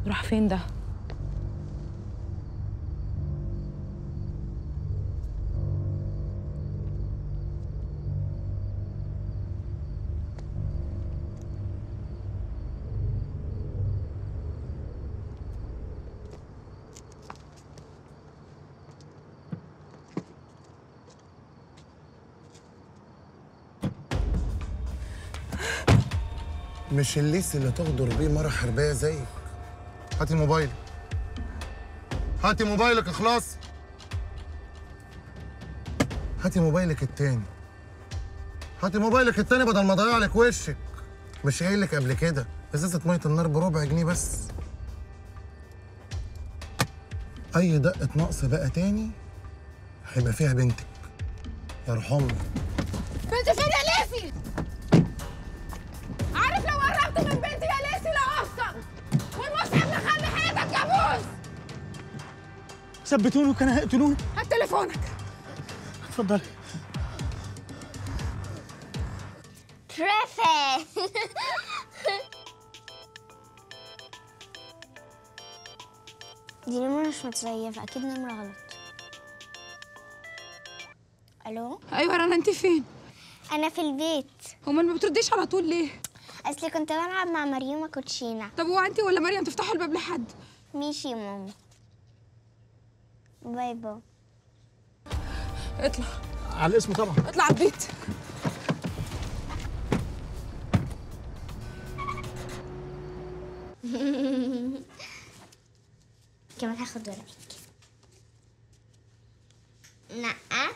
راح فين ده مش الليس اللي تغدر بيه مرة حربية زيك هاتي موبايلك هاتي موبايلك اخلاص هاتي موبايلك التاني هاتي موبايلك التاني بدل ما اضيع لك وشك مش قايل لك قبل كده ازازة مية النار بربع جنيه بس اي دقة نقص بقى تاني هيبقى فيها بنتك يرحمني بنت فين يا ليسي؟ عارف لو قربت من بنتي يا ليسي لا افطر والمصحف لخلي حياتك يبوظ ثبتوني وكان هيقتلوني هات تليفونك اتفضلي ترافي دي نمرة مش متزيفة أكيد نمرة غلط ألو ايوه رنا انت فين؟ أنا في البيت امال ما بترديش على طول ليه؟ أصلي كنت بلعب مع مريومة كوتشينة طب هو انت ولا مريم تفتحوا الباب لحد؟ ماشي يا ماما باي باي اطلع على الاسم طبعا اطلع البيت كمان هاخد ورقك لا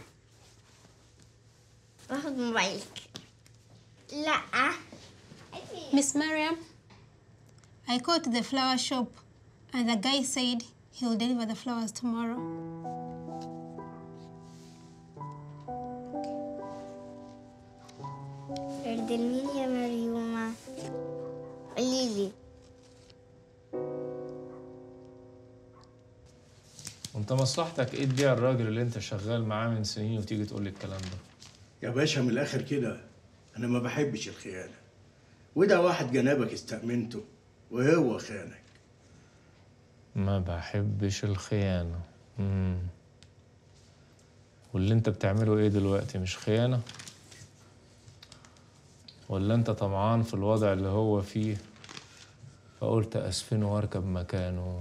باخد موبايلك لا Miss Mariam, I go to the flower shop and the guy said he will deliver the flowers tomorrow. اردلني يا مريومة قوليلي وانت مصلحتك ايه تبيع الراجل اللي انت شغال معاه من سنين وتيجي تقول لي الكلام ده يا باشا من الاخر كده انا ما بحبش الخيانه وده واحد جنابك استأمنته وهو خانك ما بحبش الخيانة مم. واللي انت بتعمله ايه دلوقتي مش خيانة ولا انت طمعان في الوضع اللي هو فيه فقلت اسفنه واركب مكانه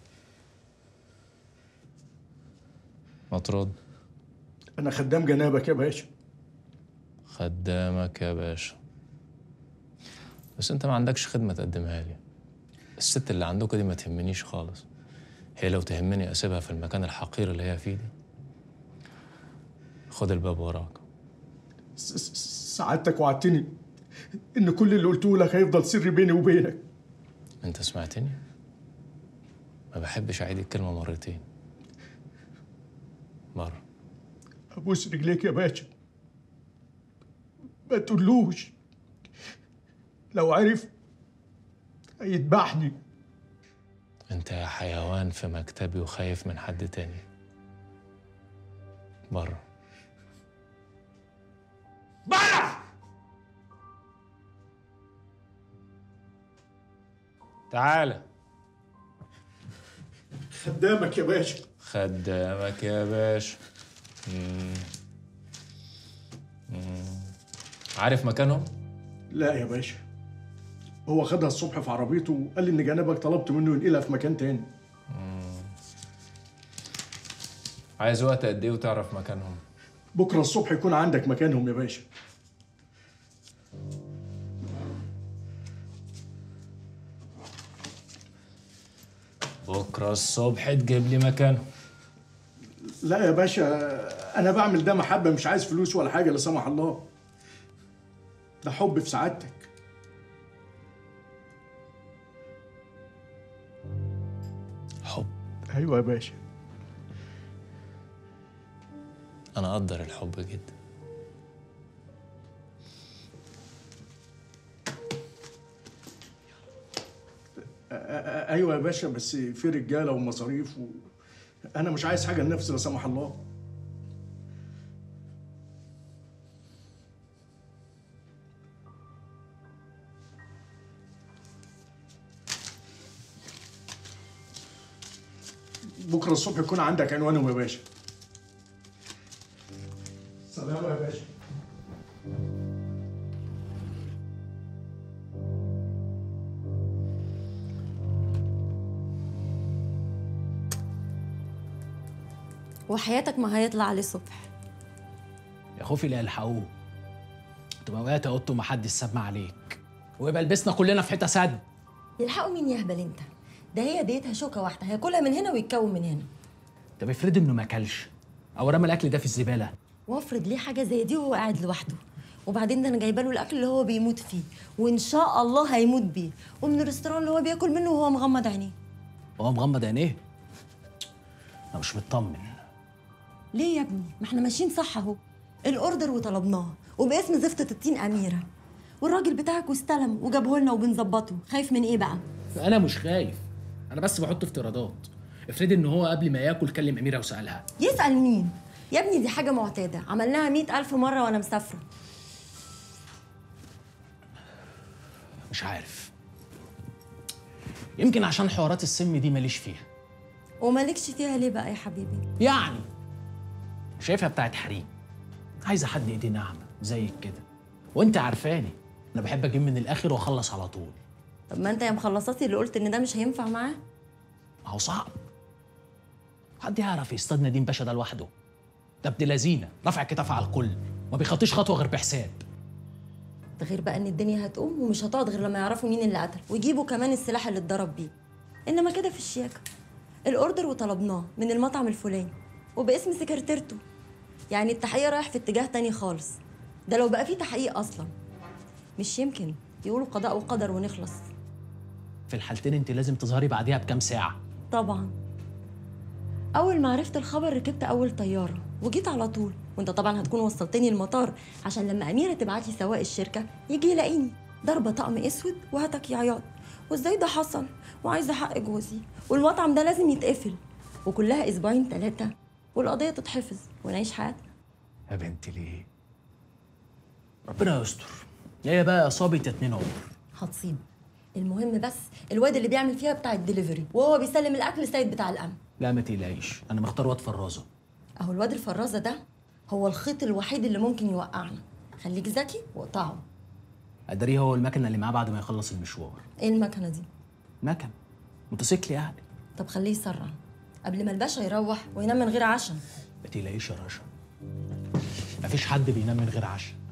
ما ترد انا خدام جنابك يا باشا خدامك يا باشا بس انت ما عندكش خدمة تقدمها لي الست اللي عندكم دي ما تهمنيش خالص هي لو تهمني اسيبها في المكان الحقير اللي هي فيه دي خد الباب وراك س- س- سعادتك وعدتني ان كل اللي قلته لك هيفضل سر بيني وبينك انت سمعتني ما بحبش اعيد الكلمة مرتين مرة ابوس رجليك يا باشا ما تقولوش لو عرف هيذبحني انت يا حيوان في مكتبي وخايف من حد تاني بره بره تعالى خدامك يا باشا خدامك يا باشا مم. مم. عارف مكانهم؟ لا يا باشا هو خدها الصبح في عربيته وقال لي ان جنابك طلبت منه ينقلها في مكان تاني عايز وقت قد ايه وتعرف مكانهم؟ بكره الصبح يكون عندك مكانهم يا باشا بكره الصبح تجيب لي مكانهم لا يا باشا انا بعمل ده محبه مش عايز فلوس ولا حاجه لا سمح الله ده حب في سعادتك حب ايوه يا باشا انا اقدر الحب جدا أ- أ- ايوه يا باشا بس في رجاله ومصاريف و... انا مش عايز حاجه لنفسي لا سمح الله بكره الصبح يكون عندك عنوانهم يا باشا سلام يا باشا وحياتك ما هيطلع عليه الصبح يا خوفي لا يلحقوه تبقى وقعت اوضته ومحدش سمع عليك ويبقى لبسنا كلنا في حته سد يلحقوا مين يهبل انت ده هي ديتها شوكه واحده هياكلها من هنا ويتكون من هنا طب افرض انه ما اكلش او رمى الاكل ده في الزباله وافرض ليه حاجه زي دي وهو قاعد لوحده وبعدين ده انا جايبه له الاكل اللي هو بيموت فيه وان شاء الله هيموت بيه ومن الريستوران اللي هو بياكل منه وهو مغمض عينيه وهو مغمض عينيه انا مش مطمن ليه يا ابني ما احنا ماشيين صح اهو الاوردر وطلبناه وباسم زفتة التين اميره والراجل بتاعك واستلم وجابه لنا وبنظبطه خايف من ايه بقى انا مش خايف انا بس بحط افتراضات افرضي ان هو قبل ما ياكل كلم اميره وسالها يسال مين يا ابني دي حاجه معتاده عملناها مئة ألف مرة وأنا مسافرة مش عارف يمكن عشان حوارات السم دي ماليش فيها ومالكش فيها ليه بقى يا حبيبي يعني شايفها بتاعت حريم عايزه حد ايديه ناعمه زيك كده وانت عارفاني انا بحب اجيب من الاخر واخلص على طول طب ما انت يا مخلصاتي اللي قلت ان ده مش هينفع معاه ما هو صعب حد يعرف يصطاد نديم باشا ده لوحده ده ابن لذينه رافع كتاف على الكل ما بيخطيش خطوه غير بحساب ده غير بقى ان الدنيا هتقوم ومش هتقعد غير لما يعرفوا مين اللي قتل ويجيبوا كمان السلاح اللي اتضرب بيه انما كده في الشياكه الاوردر وطلبناه من المطعم الفلاني وباسم سكرتيرته يعني التحقيق رايح في اتجاه تاني خالص ده لو بقى فيه تحقيق اصلا مش يمكن يقولوا قضاء وقدر ونخلص في الحالتين انت لازم تظهري بعديها بكام ساعه طبعا اول ما عرفت الخبر ركبت اول طياره وجيت على طول وانت طبعا هتكون وصلتني المطار عشان لما اميره تبعت لي سواق الشركه يجي يلاقيني ضربه طقم اسود وهتك يا عياط وازاي ده حصل وعايزه حق جوزي والمطعم ده لازم يتقفل وكلها اسبوعين ثلاثه والقضيه تتحفظ ونعيش حياتنا يا بنتي ليه ربنا يستر هي بقى اصابه يا اتنين عمر هتصيب المهم بس الواد اللي بيعمل فيها بتاع الدليفري وهو بيسلم الاكل للسيد بتاع الامن لا ما تقلقيش انا مختار واد فرازه اهو الواد الفرازه ده هو الخيط الوحيد اللي ممكن يوقعنا خليك ذكي واقطعه ادريه هو المكنه اللي معاه بعد ما يخلص المشوار ايه المكنه دي مكن موتوسيكل يعني طب خليه يسرع قبل ما الباشا يروح وينام من غير عشاء ما تقلقيش يا رشا مفيش حد بينام من غير عشاء